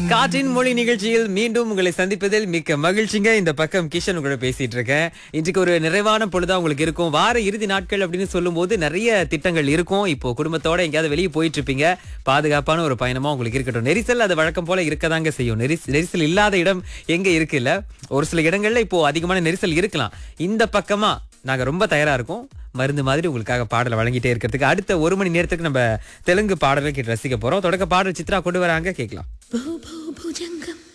காற்றின் மொழி நிகழ்ச்சியில் மீண்டும் உங்களை சந்திப்பதில் மிக்க மகிழ்ச்சிங்க இந்த பக்கம் கிஷன் உங்களோட பேசிட்டு இருக்கேன் இன்றைக்கு ஒரு நிறைவான பொழுதா உங்களுக்கு இருக்கும் வார இறுதி நாட்கள் அப்படின்னு சொல்லும்போது நிறைய திட்டங்கள் இருக்கும் இப்போ குடும்பத்தோட எங்கேயாவது வெளியே போயிட்டு இருப்பீங்க பாதுகாப்பான ஒரு பயணமா உங்களுக்கு இருக்கட்டும் நெரிசல் அது வழக்கம் போல இருக்கதாங்க செய்யும் நெரிச நெரிசல் இல்லாத இடம் எங்க இருக்கு இல்ல ஒரு சில இடங்கள்ல இப்போ அதிகமான நெரிசல் இருக்கலாம் இந்த பக்கமா நாங்க ரொம்ப தயாரா இருக்கோம் மருந்து மாதிரி உங்களுக்காக பாடலை வழங்கிட்டே இருக்கிறதுக்கு அடுத்த ஒரு மணி நேரத்துக்கு நம்ம தெலுங்கு பாடலை கேட்டு ரசிக்க போறோம் தொடக்க பாடல் சித்ரா கொண்டு வராங்க கேட்கலாம் భూ భూ భుజంగం